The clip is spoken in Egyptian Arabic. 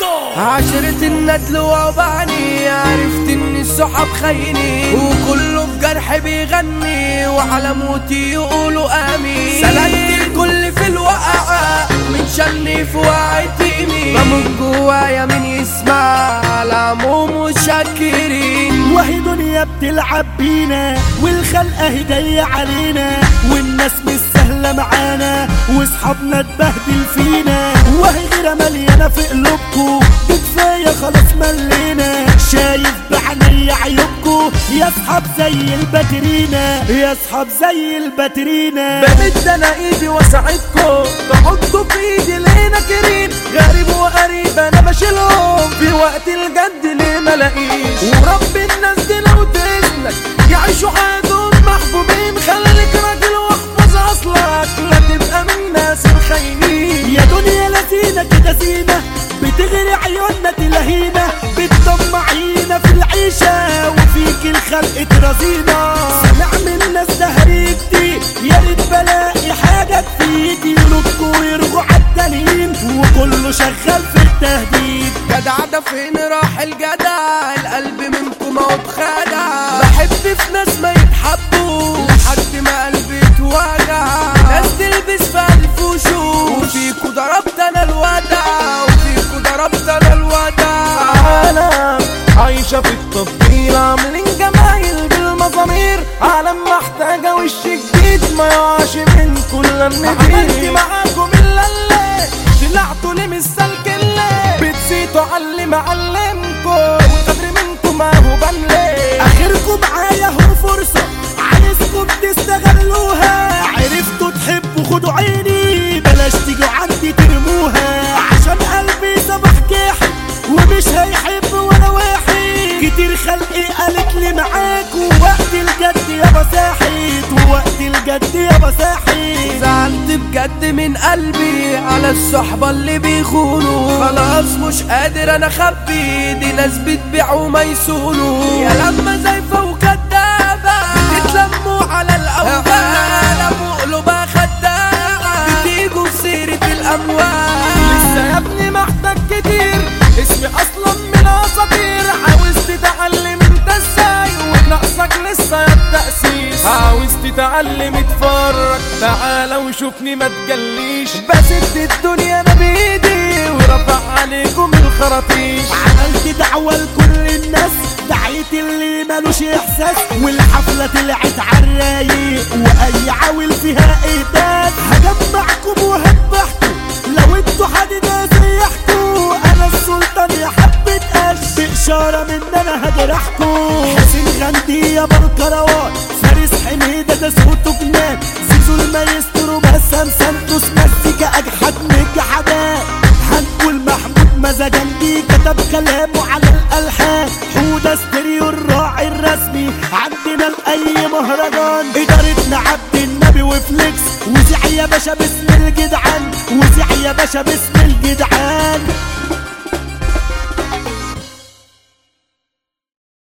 عشرة الندل وبعني عرفت ان الصحاب خاينين وكله بجرح بيغني وعلى موتي يقولوا امين سلكت الكل في الوقعة من شني في وقعتي مين بموت جوايا من يسمع العموم متشكرين وهي دنيا بتلعب بينا والخلقة هدية علينا والناس مش سهلة معانا واصحابنا اتبهدل فينا وهي غيرة مليانة في قلوبكو دي كفاية خلاص ملينا شايف بعيني عيوبكو يا اصحاب زي الباترينا يا اصحاب زي الباترينا بمد انا ايدي واساعدكم تحطوا في ايدي لينا كريم غريب وقريب انا بشيلهم في وقت الجد ليه ملاقيش ورب الناس دي لو تسلك يعيشوا حياتهم محبوبين خليك راجل واحفظ اصلك لا تبقى من الناس الخاينين يا دنيا لذينة كده زينة بتغري عيوننا تلهينا بتطمعينا في العيشة وفيك الخلق ترازينا سمع من ناس دهريتي يا ريت بلاقي حاجة تفيدي يردوا ويرجعوا عالتانيين وكله شغال في التهديد جدع ده فين راح الجدع القلب منكم اهو اتخدع بحب في ناس ما يتحبوا لحد ما قلبي اتوجع ناس تلبس في الف وشوش وفيكوا ضربت انا الودع وفيكوا ضربت انا الودع عالم عايشة في التفضيل عاملين جمايل بالمزامير عالم محتاجة وش جديد ما يقعش من كل النبيل معاكم الا اللي طلعتوا لي مش سالك اللي بتزيدوا على اللي معلمكم والقدر منكم ما هو بلي اخركم معايا هو فرصة عايزكم تستغلوها عرفتوا تحبوا خدوا عيني بلاش تيجوا عندي ترموها عشان قلبي صباح جاحد ومش هيحب ولا واحد كتير خلقي قالت لي معاك ووقت الجد يابا ساحت ووقت الجد يابا ساحت زعلت بجد من قلبي على الصحبة اللي بيخونوا خلاص مش قادر انا اخبي دي ناس بتبيع وما يسونوا يا لما زيفة وكدابة بتتلموا على الاوبان قلوبها خداعة بتيجوا في سيرة الاموال لسه يا ابني محتاج كتير اسمي اصلا من اساطير عاوز تتعلم انت ازاي وناقصك لسه يا التأسيس عاوز تتعلم اتفرج تعالى وشوفني ما تجليش بسد الدنيا انا بايدي ورفع عليكم الخراطيش عملت دعوة لكل الناس دعيت اللي مالوش احساس والحفلة طلعت عالرايق واي عاول فيها اهداد هجمعكم وهذبحكم لو انتوا حد سيحكوا انا السلطان يا حبة قش بإشارة من انا هجرحكوا حسين غندي يا بالكروات فارس حميدة ده صوته جنان زيزو المايسترو بسام سانتوس مزيكا اجحد من الجحدات هنقول محمود مزاجنجي كتب كلامه على الالحان حوده ستيريو الراعي الرسمي عندنا لاي مهرجان ادارتنا عبد النبي وفليكس وزع يا باشا باسم الجدعان وزع يا باشا باسم الجدعان